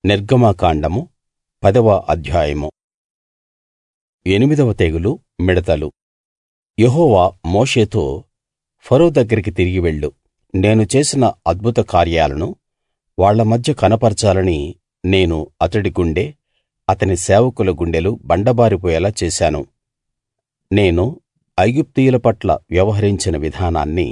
నిర్గమకాండము పదవ అధ్యాయము ఎనిమిదవ తెగులు మిడతలు యెహోవా మోషేతో ఫరో దగ్గరికి తిరిగి వెళ్ళు నేను చేసిన అద్భుత కార్యాలను వాళ్ళ మధ్య కనపరచాలని నేను అతడి గుండె అతని సేవకుల గుండెలు బండబారిపోయేలా చేశాను నేను ఐగుప్తీయుల పట్ల వ్యవహరించిన విధానాన్ని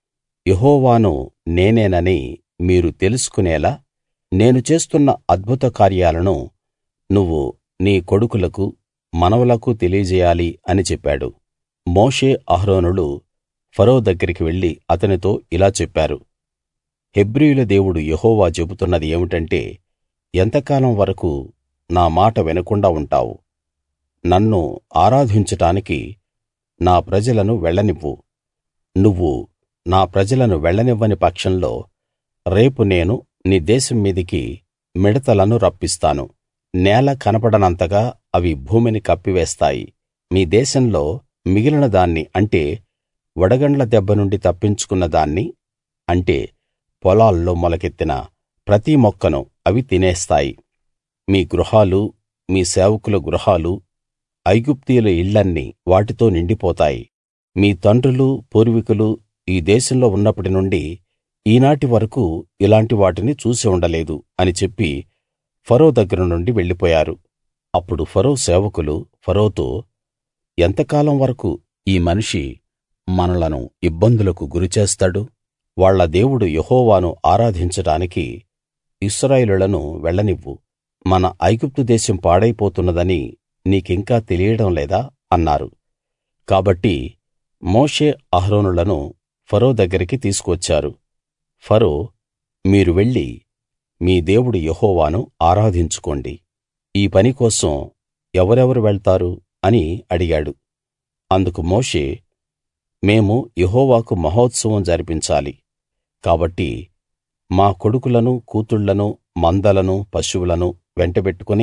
యెహోవాను నేనేనని మీరు తెలుసుకునేలా నేను చేస్తున్న అద్భుత కార్యాలను నువ్వు నీ కొడుకులకు మనవలకు తెలియజేయాలి అని చెప్పాడు మోషే అహరోనులు ఫరో దగ్గరికి వెళ్లి అతనితో ఇలా చెప్పారు హెబ్రీయుల దేవుడు యెహోవా చెబుతున్నది ఏమిటంటే ఎంతకాలం వరకూ నా మాట వినకుండా ఉంటావు నన్ను ఆరాధించడానికి నా ప్రజలను వెళ్ళనివ్వు నువ్వు నా ప్రజలను వెళ్ళనివ్వని పక్షంలో రేపు నేను నీ దేశం మీదికి మిడతలను రప్పిస్తాను నేల కనపడనంతగా అవి భూమిని కప్పివేస్తాయి మీ దేశంలో మిగిలిన దాన్ని అంటే వడగండ్ల దెబ్బ నుండి తప్పించుకున్న దాన్ని అంటే పొలాల్లో మొలకెత్తిన ప్రతి మొక్కను అవి తినేస్తాయి మీ గృహాలు మీ సేవకుల గృహాలు ఐగుప్తీయుల ఇళ్ళన్నీ వాటితో నిండిపోతాయి మీ తండ్రులు పూర్వీకులు ఈ దేశంలో ఉన్నప్పటి నుండి ఈనాటి వరకూ ఇలాంటి వాటిని చూసి ఉండలేదు అని చెప్పి ఫరో దగ్గర నుండి వెళ్ళిపోయారు అప్పుడు ఫరో సేవకులు ఫరోతో ఎంతకాలం వరకూ ఈ మనిషి మనలను ఇబ్బందులకు గురిచేస్తాడు వాళ్ళ దేవుడు యెహోవాను ఆరాధించడానికి ఇశ్రాయేలీయులను వెళ్ళనివ్వు మన ఐగుప్తు దేశం పాడైపోతున్నదని నీకింకా తెలియడం లేదా అన్నారు కాబట్టి మోషే అహరోనులను ఫరో దగ్గరికి తీసుకువచ్చారు ఫరో మీరు వెళ్లి మీ దేవుడు యెహోవాను ఆరాధించుకోండి ఈ పని కోసం ఎవరెవరు వెళ్తారు అని అడిగాడు అందుకు మోషే మేము యెహోవాకు మహోత్సవం జరిపించాలి కాబట్టి మా కొడుకులను కూతుళ్ళను మందలను పశువులను వెంటబెట్టుకుని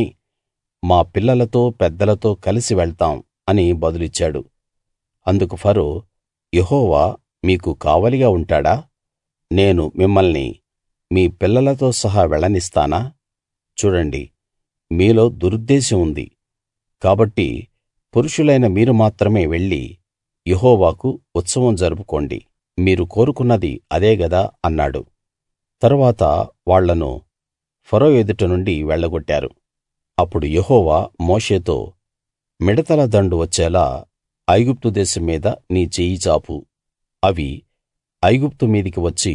మా పిల్లలతో పెద్దలతో కలిసి వెళ్తాం అని బదులిచ్చాడు అందుకు ఫరో యెహోవా మీకు కావలిగా ఉంటాడా నేను మిమ్మల్ని మీ పిల్లలతో సహా వెళ్ళనిస్తానా చూడండి మీలో దురుద్దేశం ఉంది కాబట్టి పురుషులైన మీరు మాత్రమే వెళ్లి యెహోవాకు ఉత్సవం జరుపుకోండి మీరు కోరుకున్నది అదే గదా అన్నాడు తరువాత వాళ్ళను ఫరో ఎదుట నుండి వెళ్ళగొట్టారు అప్పుడు యెహోవా మోషేతో మిడతల దండు వచ్చేలా ఐగుప్తు దేశం మీద నీ చెయ్యి చాపు అవి ఐగుప్తు మీదికి వచ్చి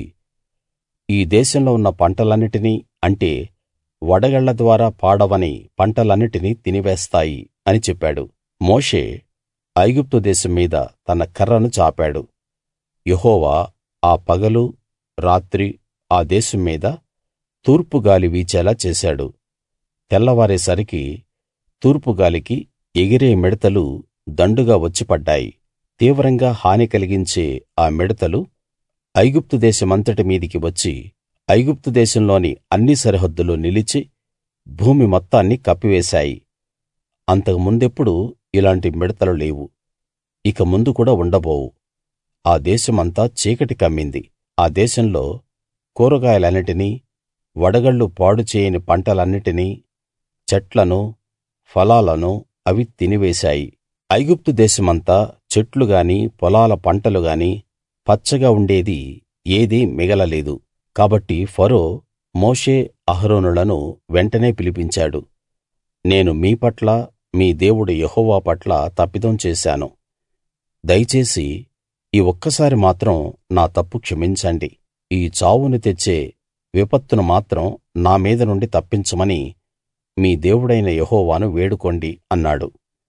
ఈ దేశంలో ఉన్న పంటలన్నిటినీ అంటే వడగళ్ల ద్వారా పాడవని పంటలన్నిటినీ తినివేస్తాయి అని చెప్పాడు మోషే ఐగుప్తు దేశం మీద తన కర్రను చాపాడు యెహోవా ఆ పగలు రాత్రి ఆ దేశం మీద తూర్పు గాలి వీచేలా చేశాడు తెల్లవారేసరికి తూర్పు గాలికి ఎగిరే మిడతలు దండుగా వచ్చి పడ్డాయి తీవ్రంగా హాని కలిగించే ఆ మిడతలు ఐగుప్తు దేశమంతటి మీదికి వచ్చి ఐగుప్తు దేశంలోని అన్ని సరిహద్దుల్లో నిలిచి భూమి మొత్తాన్ని కప్పివేశాయి అంతకు ముందెప్పుడూ ఇలాంటి మిడతలు లేవు ఇక ముందు కూడా ఉండబోవు ఆ దేశమంతా చీకటి కమ్మింది ఆ దేశంలో కూరగాయలన్నిటినీ వడగళ్ళు పాడు చేయని పంటలన్నిటినీ చెట్లను ఫలాలను అవి తినివేశాయి ఐగుప్తు దేశమంతా చెట్లు గాని పొలాల పంటలు గాని పచ్చగా ఉండేది ఏదీ మిగలలేదు కాబట్టి ఫరో మోషే అహరోనులను వెంటనే పిలిపించాడు నేను మీ పట్ల మీ దేవుడు యెహోవా పట్ల తప్పిదం చేశాను దయచేసి ఈ ఒక్కసారి మాత్రం నా తప్పు క్షమించండి ఈ చావును తెచ్చే విపత్తును మాత్రం నా మీద నుండి తప్పించమని మీ దేవుడైన యెహోవాను వేడుకోండి అన్నాడు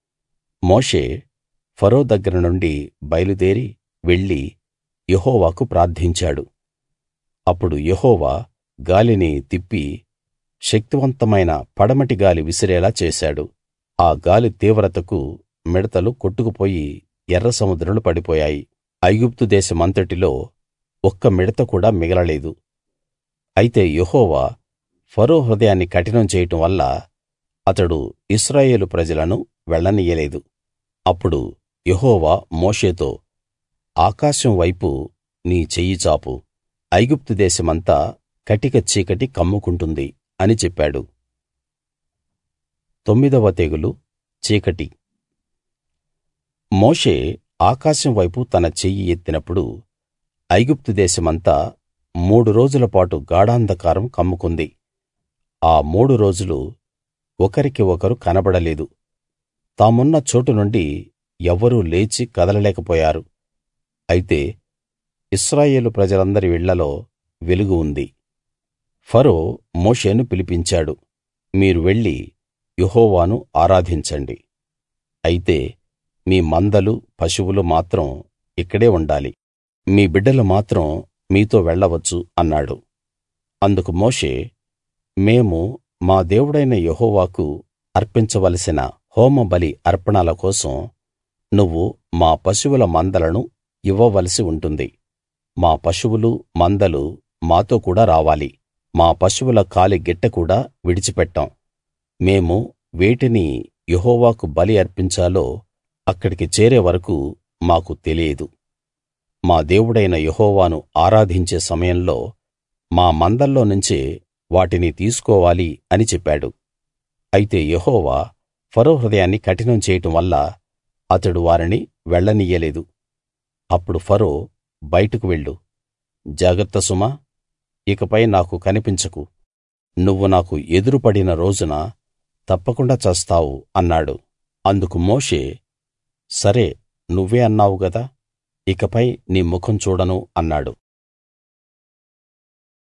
మోషే ఫరో దగ్గర నుండి బయలుదేరి వెళ్లి యెహోవాకు ప్రార్థించాడు అప్పుడు యెహోవా గాలిని తిప్పి శక్తివంతమైన పడమటి గాలి విసిరేలా చేశాడు ఆ గాలి తీవ్రతకు మిడతలు కొట్టుకుపోయి ఎర్ర సముద్రంలో పడిపోయాయి ఐగుప్తు దేశమంతటిలో ఒక్క మిడత కూడా మిగలలేదు అయితే యెహోవా ఫరో హృదయాన్ని కఠినం చేయడం వల్ల అతడు ఇశ్రాయేలు ప్రజలను వెళ్ళనియ్యలేదు అప్పుడు యెహోవా మోషేతో ఆకాశం వైపు నీ చెయ్యి చాపు ఐగుప్తు దేశమంతా కటిక చీకటి కమ్ముకుంటుంది అని చెప్పాడు తొమ్మిదవ తెగులు చీకటి మోషే ఆకాశం వైపు తన చెయ్యి ఎత్తినప్పుడు ఐగుప్తు దేశమంతా మూడు రోజుల పాటు గాఢాంధకారం కమ్ముకుంది ఆ మూడు రోజులు ఒకరికి ఒకరు కనబడలేదు తామున్న చోటు నుండి ఎవ్వరూ లేచి కదలలేకపోయారు అయితే ఇశ్రాయేలు ప్రజలందరి ఇళ్ళలో వెలుగు ఉంది ఫరో మోషేను పిలిపించాడు మీరు వెళ్లి యెహోవాను ఆరాధించండి అయితే మీ మందలు పశువులు మాత్రం ఇక్కడే ఉండాలి మీ బిడ్డలు మాత్రం మీతో వెళ్ళవచ్చు అన్నాడు అందుకు మోషే మేము మా దేవుడైన యెహోవాకు అర్పించవలసిన హోమబలి అర్పణల కోసం నువ్వు మా పశువుల మందలను ఇవ్వవలసి ఉంటుంది మా పశువులు మందలు మాతో కూడా రావాలి మా పశువుల కాలి గిట్ట కూడా విడిచిపెట్టాం మేము వేటిని యెహోవాకు బలి అర్పించాలో అక్కడికి చేరే వరకూ మాకు తెలియదు మా దేవుడైన యెహోవాను ఆరాధించే సమయంలో మా మందల్లో నుంచే వాటిని తీసుకోవాలి అని చెప్పాడు అయితే యెహోవా ఫరో హృదయాన్ని కఠినం చేయడం వల్ల అతడు వారిని వెళ్ళనియ్యలేదు అప్పుడు ఫరో బయటకు వెళ్ళు జాగ్రత్త సుమా ఇకపై నాకు కనిపించకు నువ్వు నాకు ఎదురుపడిన రోజున తప్పకుండా చస్తావు అన్నాడు అందుకు మోషే సరే నువ్వే అన్నావు గదా ఇకపై నీ ముఖం చూడను అన్నాడు